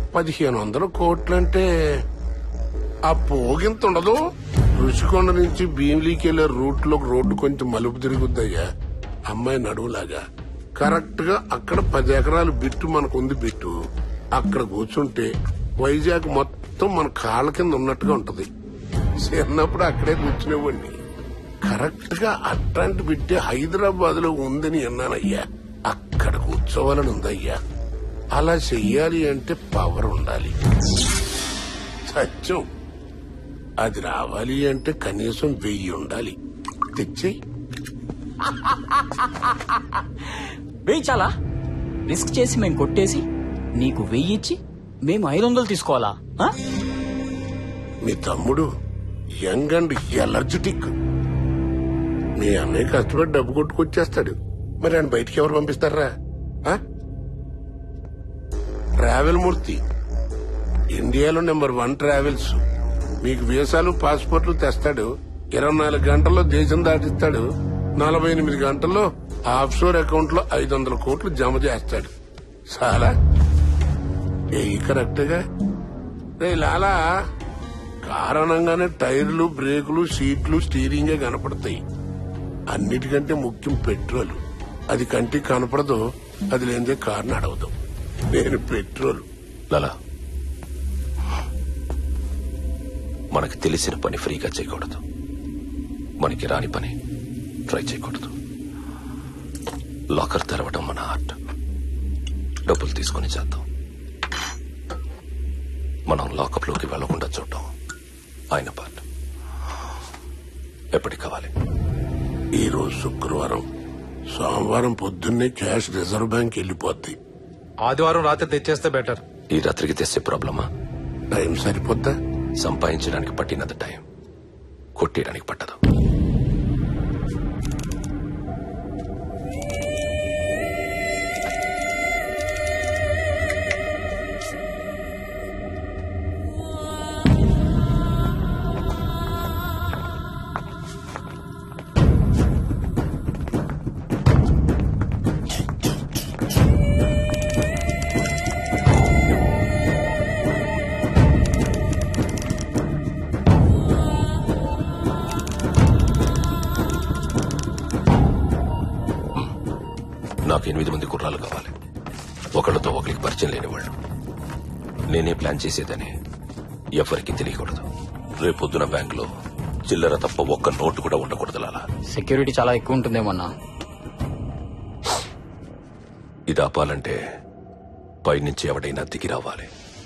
పదిహేను వందల కోట్లంటే ఆ పోగింత ఉండదు రుషికొండ నుంచి భీమిలీకి వెళ్లే రూట్ లో రోడ్డు కొంచెం మలుపు తిరుగుద్దయ్యా అమ్మాయి నడువులాగా కరెక్ట్ గా అక్కడ పది ఎకరాలు బిట్టు మనకు ఉంది బిట్టు అక్కడ కూర్చుంటే వైజాగ్ మొత్తం మన కాళ్ళ కింద ఉన్నట్టుగా ఉంటది చిన్నప్పుడు అక్కడే కూర్చునేవాడిని కరెక్ట్ గా అట్లాంటి బిడ్డ హైదరాబాద్ లో ఉందని అన్నానయ్యా అక్కడ కూర్చోవాలని ఉందయ్యా అలా చెయ్యాలి అంటే పవర్ ఉండాలి సత్యం అది రావాలి అంటే కనీసం వెయ్యి ఉండాలి తెచ్చి వెయ్యి చాలా రిస్క్ చేసి మేము కొట్టేసి నీకు వెయ్యి ఇచ్చి మేము ఐదు వందలు తీసుకోవాలా ఆ? మీ తమ్ముడు యంగ్ అండ్ ఎలర్జెటిక్ మీ అన్నయ్య కష్టపడి డబ్బు కొట్టుకొచ్చేస్తాడు మరి ఆయన బయటికి ఎవరు పంపిస్తారా ఆ? ట్రావెల్ మూర్తి ఇండియాలో నెంబర్ వన్ ట్రావెల్స్ మీకు వీసాలు పాస్పోర్ట్లు తెస్తాడు ఇరవై నాలుగు గంటల్లో దేశం దాటిస్తాడు నలభై ఎనిమిది గంటల్లో ఆఫ్షోర్ అకౌంట్ లో ఐదు వందల కోట్లు జమ చేస్తాడు చాలా ఏ కరెక్ట్గా రే లాలా కారణంగానే టైర్లు బ్రేకులు సీట్లు స్టీరింగే కనపడతాయి అన్నిటికంటే ముఖ్యం పెట్రోల్ అది కంటికి కనపడదు అది లేనిదే కారు నడవదు నేను పెట్రోల్ లలా మనకు తెలిసిన పని ఫ్రీగా చేయకూడదు మనకి రాని పని ట్రై చేయకూడదు లాకర్ తెరవడం మన ఆర్ట్ డబ్బులు తీసుకొని చేద్దాం మనం లాకప్ లోకి వెళ్లకుండా చూడటం ఆయన పార్ట్ ఎప్పటికి కావాలి ఈ రోజు శుక్రవారం సోమవారం పొద్దున్నే క్యాష్ రిజర్వ్ బ్యాంక్ వెళ్ళిపోద్ది ఆదివారం రాత్రి తెచ్చేస్తే బెటర్ ఈ రాత్రికి తెచ్చే ప్రాబ్లమా టైం సరిపోద్దా సంపాదించడానికి పట్టినంత టైం కొట్టేయడానికి పట్టదు నాకు ఎనిమిది మంది కుర్రాలు కావాలి ఒకళ్ళతో ఒకరికి పరిచయం లేని వాళ్ళు నేనే ప్లాన్ చేసేదని ఎవరికి తెలియకూడదు రేపొద్దున బ్యాంకులో చిల్లర తప్ప ఒక్క నోటు కూడా ఉండకూడదు లాలా సెక్యూరిటీ చాలా ఎక్కువ ఉంటుందేమన్నా ఇది ఆపాలంటే పైనుంచి ఎవడైనా దిగి రావాలి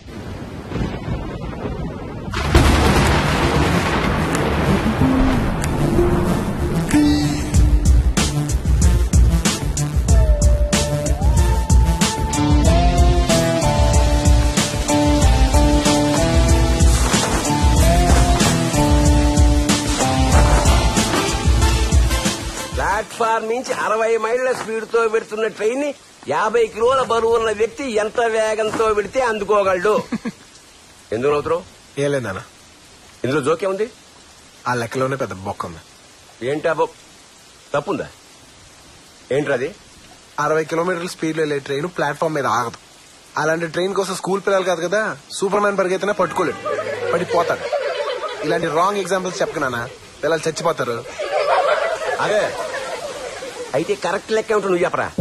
ప్లాట్ఫామ్ నుంచి అరవై మైళ్ళ స్పీడ్ తో పెడుతున్న ట్రైన్ ని యాభై కిలోల బరువు ఉన్న వ్యక్తి ఎంత వేగంతో పెడితే అందుకోగలడు ఎందుకు నవ్వుతున్నావు ఏం లేదన్న ఇందులో జోకే ఉంది ఆ లెక్కలోనే పెద్ద బొక్క ఉంది ఏంటా బాబు తప్పుందా ఏంట్రది అరవై కిలోమీటర్ల స్పీడ్ లో వెళ్ళే ట్రైన్ ప్లాట్ఫామ్ మీద ఆగదు అలాంటి ట్రైన్ కోసం స్కూల్ పిల్లలు కాదు కదా సూపర్ మ్యాన్ పరిగెత్తినా పట్టుకోలేడు పడిపోతాడు ఇలాంటి రాంగ్ ఎగ్జాంపుల్స్ చెప్పకనా పిల్లలు చచ్చిపోతారు అదే అయితే కరెక్ట్ లెక్క ఉంటుంది నువ్వు చెప్పరా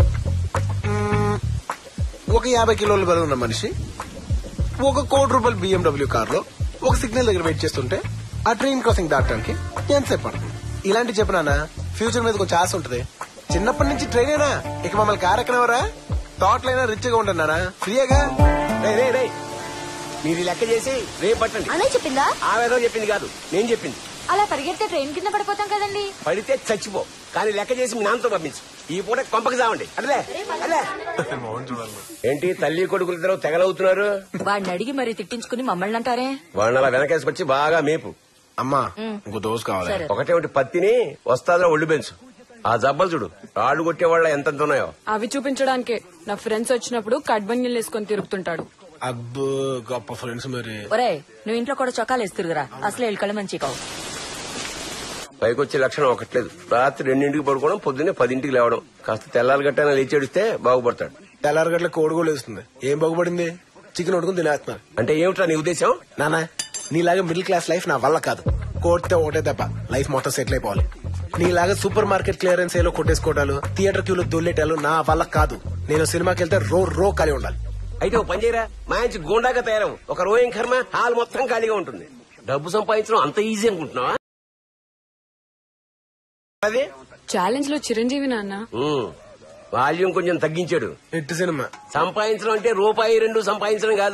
ఒక యాభై కిలోల బరువు ఉన్న మనిషి ఒక కోటి రూపాయల బిఎండబ్ల్యూ కార్ లో ఒక సిగ్నల్ దగ్గర వెయిట్ చేస్తుంటే ఆ ట్రైన్ క్రాసింగ్ దాటడానికి ఎంతసేపు పడుతుంది ఇలాంటి చెప్పినానా ఫ్యూచర్ మీద కొంచెం ఆశ ఉంటది చిన్నప్పటి నుంచి ట్రైన్ అయినా ఇక మమ్మల్ని కార్ ఎక్కనవరా థాట్లైనా రిచ్ గా ఉంటున్నానా ఫ్రీగా రే రే రే మీరు ఈ లెక్క చేసి రేపు పట్టండి అన్నయ్య చెప్పిందా ఆవేదో చెప్పింది కాదు నేను చెప్పింది అలా పరిగెడితే ట్రైన్ కింద పడిపోతాం కదండి పడితే చచ్చిపో కానీ లెక్క చేసి మీ నాన్నతో పంపించు ఈ పూట కొంపకి చావండి అట్లే అట్లే ఏంటి తల్లి కొడుకులు ఇద్దరు తెగలవుతున్నారు వాడిని అడిగి మరి తిట్టించుకుని మమ్మల్ని అంటారే వాళ్ళని అలా వెనకేసుకొచ్చి బాగా మేపు అమ్మా ఇంకో దోశ కావాలి సరే. ఒకటే ఒకటి పత్తిని వస్తాదో ఒళ్ళు పెంచు ఆ జబ్బలు చూడు రాళ్ళు కొట్టే వాళ్ళ ఎంత ఉన్నాయో అవి చూపించడానికే నా ఫ్రెండ్స్ వచ్చినప్పుడు కడ్బంగిలు వేసుకొని తిరుగుతుంటాడు అబ్బో గొప్ప ఫ్రెండ్స్ మరి ఒరే నువ్వు ఇంట్లో కూడా చొక్కాలు వేస్తురుగా అసలే ఎలుకలు మంచి కావు పైకి వచ్చే లక్షణం ఒకట్లేదు రాత్రి రెండింటికి పడుకోవడం పొద్దున్నే పదింటికి లేవడం కాస్త తెల్లారి గట్టైనా లేచేడిస్తే బాగుపడతాడు తెల్లారగట్ల కోడి కూడా వేస్తుంది ఏం బాగుపడింది చికెన్ వండుకుని తినేస్తున్నారు అంటే ఏమిట్రా నీ ఉద్దేశం నానా నీలాగా మిడిల్ క్లాస్ లైఫ్ నా వల్ల కాదు కోడితే ఒకటే దెబ్బ లైఫ్ మొత్తం సెటిల్ అయిపోవాలి నీలాగా సూపర్ మార్కెట్ క్లియరెన్స్ ఏలో కొట్టేసుకోవడాలు థియేటర్ క్యూలో దొల్లేటాలు నా వల్ల కాదు నేను సినిమాకి వెళ్తే రో రో ఖాళీ ఉండాలి అయితే ఓ పని చేయరా మంచి గోండాగా తయారవు ఒక రోయం కర్మ హాల్ మొత్తం ఖాళీగా ఉంటుంది డబ్బు సంపాదించడం అంత ఈజీ అనుకుంటున్నావా అదే ఛాలెంజ్ లో చిరంజీవి నాన్న ఉమ్, వాల్యూమ్ కొంచెం తగ్గించాడు ఎట్టి సినిమా సంపాదించడం అంటే రూపాయి రెండు సంపాదించడం కాదు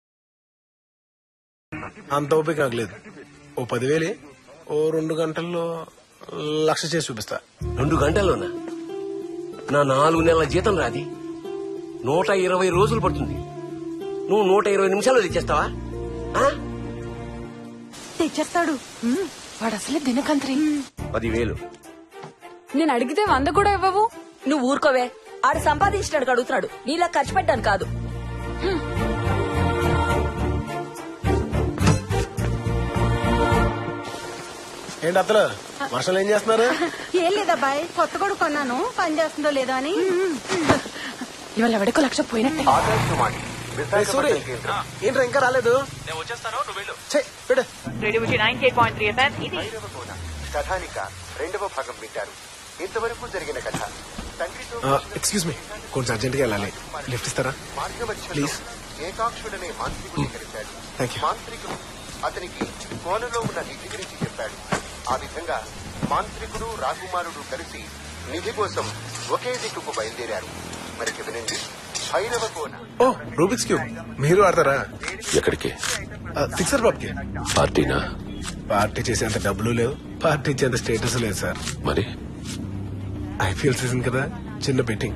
అంత ఓపిక నాకు లేదు ఓ పదివేలు ఓ రెండు గంటల్లో లక్ష చేసి చూపిస్తా రెండు గంటల్లోనా నా నాలుగు నెలల జీతం రాది నూట ఇరవై రోజులు పడుతుంది నువ్వు నూట ఇరవై నిమిషాల్లో తెచ్చేస్తావా ఆ? తెచ్చేస్తాడు మ్మ్. వాడు అసలే దినకంత్రి పదివేలు నేను అడిగితే వంద కూడా ఇవ్వవు నువ్వు ఊరుకోవే ఆడు సంపాదించినాడు అడుగుతున్నాడు నీలా ఖర్చు పెట్టాను కాదు ఏంటి అత్తలు వర్షాలు ఏం చేస్తున్నారు ఏం లేదబ్బాయి కొత్త కూడా కొన్నాను పని చేస్తుందో లేదో అని ఇవాళ ఎవడికో లక్ష పోయినట్టే ఏ సూరి ఏంట్రా ఇంకా రాలేదు ఛే, పెడు. కథానిక రెండవ భాగం వింటారు ఇంతవరకు జరిగిన కథ తండ్రితో ఆ, ఎక్స్క్యూజ్ మీ కొంచెం అర్జెంట్ గా వెళ్ళాలి లిఫ్ట్ ఇస్తారా మార్గమధ్యంలో ప్లీజ్ ఏకాక్షుడనే మాంత్రికుని కలిశాడు Thank you. మాంత్రికుడు అతనికి కోనలో ఉన్న నిధి గురించి చెప్పాడు ఆ విధంగా మాంత్రికుడు రాకుమారుడు కలిసి నిధి కోసం ఒకే దిక్కుకు బయలుదేరారు మరి వినండి భైరవ కోన ఓ రూబిక్స్ క్యూబ్ మీరు ఆడతారా ఎక్కడికి సిక్సర్ బాబ్కి పార్టీనా పార్టీ చేసేంత డబ్బులు లేవు పార్టీ ఇచ్చేంత స్టేటస్ లేదు సార్ మరి ఐపీఎల్ సీజన్ కదా చిన్న బెట్టింగ్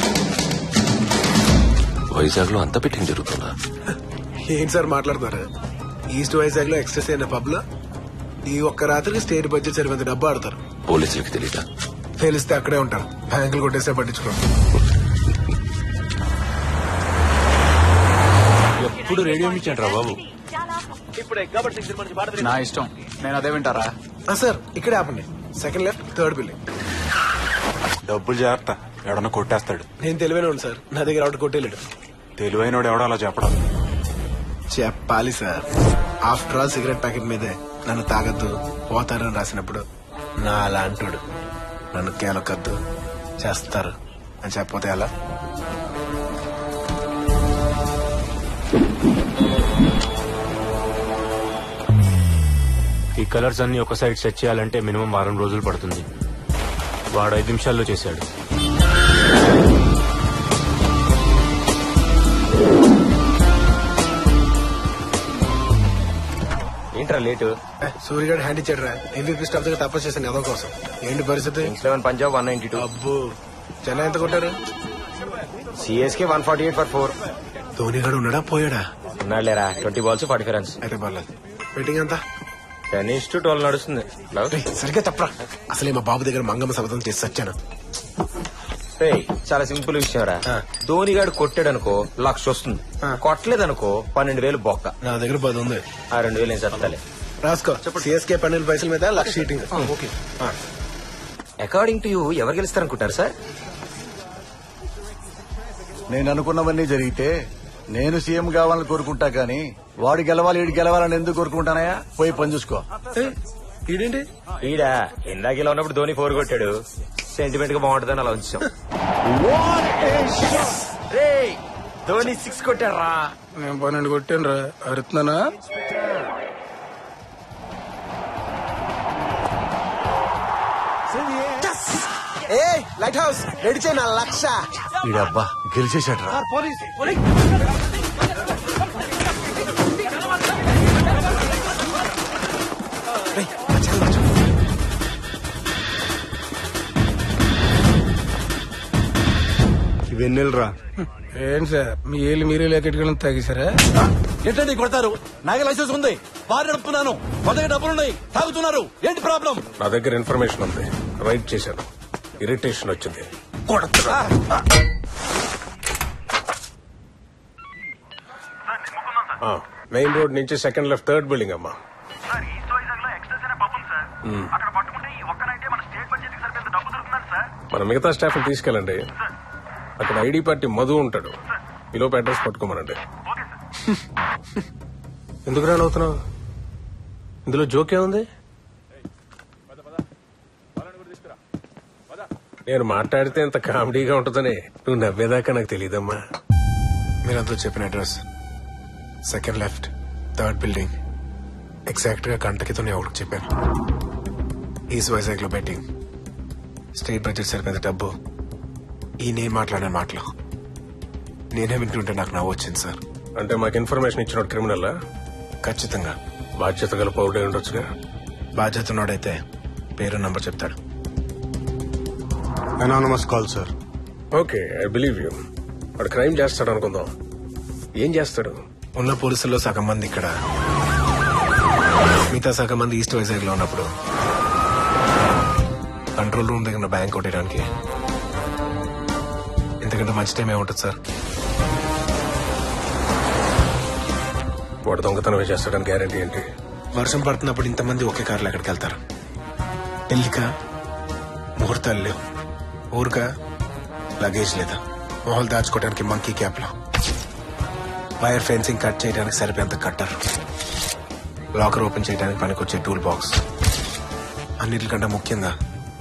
వైజాగ్ లో అంత పెట్టింగ్ జరుగుతుందా ఏంటి సార్ మాట్లాడుతున్నారు ఈస్ట్ వైజాగ్ లో ఎక్స్ట్రెస్ అయిన పబ్ లో ఈ ఒక్క రాత్రికి స్టేట్ బడ్జెట్ సరిపోతే డబ్బు ఆడతారు పోలీసులకి తెలీదా తెలిస్తే అక్కడే ఉంటారు బ్యాంకులు కొట్టేస్తే పట్టించుకోండి ఎప్పుడు రేడియో ఇచ్చాడు రా బాబు నా ఇష్టం నేను అదే వింటారా ఆ, సార్ ఇక్కడే ఆపండి సెకండ్ లెఫ్ట్ థర్డ్ బిల్డింగ్ డబ్బులు జాగ్రత్త ఎవడన్నా కొట్టేస్తాడు నేను తెలివైన సార్ నా దగ్గర అవుట్ కొట్టేలేడు తెలివైనోడు ఎవడో అలా చెప్పడం చెప్పాలి sir after all cigarette packet మీదే నన్ను తాగద్దు పోతారని రాసినప్పుడు నా అలాంటోడు నన్ను కేలొక్కద్దు చేస్తారు అని చెప్పపోతే ఎలా ఈ కలర్స్ అన్ని ఒక సైడ్ సెట్ చేయాలంటే మినిమం వారం రోజులు పడుతుంది వాడు ఐదు నిమిషాల్లో చేశాడు ఏంట్రా లేటు సూర్యగాడు హ్యాండ్ ఇచ్చాడు రా ఎంపీ స్టాఫ్ దగ్గర తప్పస్ చేశాను ఎవరి కోసం ఏంటి పరిస్థితి eleven Punjab one ninety two అబ్బో చెన్నై ఎంత కొట్టారు CSK one forty eight for four Dhoni గడు ఉన్నాడా పోయాడా ఉన్నాడులేరా twenty balls forty five runs అయితే పర్లేదు వెయిటింగ్ అంతా టెన్ ఇస్ టు ట్వెల్వ్ నడుస్తుంది రేయ్, సరిగ్గా చెప్పరా అసలే మా బాబు దగ్గర మంగమ్మ శబ్దం చేసి వచ్చాను రేయ్, చాలా సింపుల్ విషయం రా ధోని గాడు కొట్టాడు అనుకో లక్ష వస్తుంది కొట్టలేదనుకో పన్నెండు వేలు బొక్క నా దగ్గర పది ఉంది ఆ రెండు వేలు నేను చెప్తాలే రాసుకో సిఎస్కే పన్నెండు పైసల మీద లక్ష షీటింగ్ ఓకే అకార్డింగ్ టు యూ ఎవరు గెలుస్తారనుకుంటారు సార్ నేను అనుకున్నవన్నీ జరిగితే నేను సీఎం కావాలని కోరుకుంటా కానీ వాడు గెలవాలి వీడు గెలవాలని ఎందుకు కోరుకుంటానయా పోయి పని చూసుకో ఈడేంటి ఈడా ఇందాక ఇలా ఉన్నప్పుడు ధోని ఫోర్ కొట్టాడు సెంటిమెంట్ గా బాగుంటుందని అలా ఉంచాం రేయ్, ధోని సిక్స్ కొట్టారా నేను పన్నెండు కొట్టాను రా అరుతున్నానా ఏ లైట్ హౌస్ రెడీ చేయి నా లక్ష వీడబ్బా గెలిచేశాడు రా వెన్నెలరా ఏంటి సార్ మీ ఏళ్ళు మీరే లెక్కెట్టుకుని తాగేశారా ఏంటండి కొడతారు నాకు లైసెన్స్ ఉంది బాగా నడుపుతున్నాను మా దగ్గర డబ్బులున్నాయి తాగుతున్నారు ఏంటి ప్రాబ్లం నా దగ్గర ఇన్ఫర్మేషన్ ఉంది రైట్ చేశాను ఇరిటేషన్ వచ్చింది మెయిన్ రోడ్ నుంచి సెకండ్ లెఫ్ట్ థర్డ్ బిల్డింగ్ అమ్మా మ్మ్. మన మిగతా స్టాఫ్ తీసుకెళ్ళండి అక్కడ ఐడి పార్టీ మధు ఉంటాడు ఈలోపు అడ్రస్ పట్టుకోమనండి ఎందుకు రానవుతున్నావు ఇందులో జోకే ఉంది నేను మాట్లాడితే ఎంత కామెడీగా ఉంటుందని నువ్వు నవ్వేదాకా నాకు తెలియదమ్మా మీరంతా చెప్పిన address second left third building exact గా గంట క్రితం నేను ఒకటి చెప్పాను ఈస్ట్ వైజాగ్ లో బెట్టింగ్ స్టేట్ బడ్జెట్ సరిపోయేంత డబ్బు ఈ నేను మాట్లాడిన మాటలు నేనే వింటుంటే నాకు నవ్వు వచ్చింది సార్ అంటే మాకు ఇన్ఫర్మేషన్ ఇచ్చిన క్రిమినల్ ఖచ్చితంగా బాధ్యత గల పౌరుడే ఉండొచ్చుగా బాధ్యత ఉన్నోడైతే పేరు నంబర్ చెప్తాడు anonymous call sir okay I believe you వాడు క్రైమ్ చేస్తాడు అనుకుందాం ఏం చేస్తాడు ఉన్న పోలీసుల్లో సగం మంది ఇక్కడ మిగతా సగం మంది ఈస్ట్ వైజాగ్ లో ఉన్నప్పుడు కంట్రోల్ రూమ్ దగ్గర బ్యాంక్ కొట్టడానికి ఇంతకంటే మంచి టైం ఏముంటుంది సార్ వాడు దొంగతనం చేస్తాడని గ్యారంటీ ఏంటి వర్షం పడుతున్నప్పుడు ఇంతమంది ఒకే కార్లో ఎక్కడికి వెళ్తారు పెళ్లికా ముహూర్తాలు లేవు ఊరుకా లగేజ్ లేదా మొహలు దాచుకోవడానికి మంకీ క్యాప్ లో వైర్ ఫెన్సింగ్ కట్ చేయడానికి సరిపోయేంత కట్టర్ లాకర్ ఓపెన్ చేయడానికి పనికొచ్చే టూల్ బాక్స్ అన్నిటికంటే ముఖ్యంగా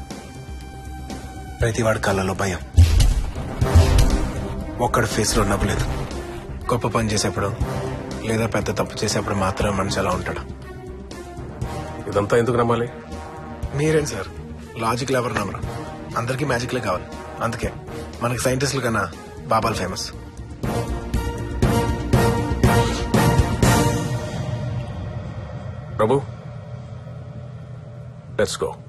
ప్రతి వాడి కళ్ళలో భయం ఒక్కడి ఫేస్ లో నవ్వులేదు గొప్ప పని చేసేప్పుడు లేదా పెద్ద తప్పు చేసేప్పుడు మాత్రమే మనిషి అలా ఉంటాడు ఇదంతా ఎందుకు నమ్మాలి మీరేం సార్ లాజిక్ ఎవరు నమ్మరు అందరికీ మ్యాజిక్లే కావాలి అందుకే మనకి సైంటిస్టుల కన్నా బాబాలు ఫేమస్ ప్రభు లెట్స్ గో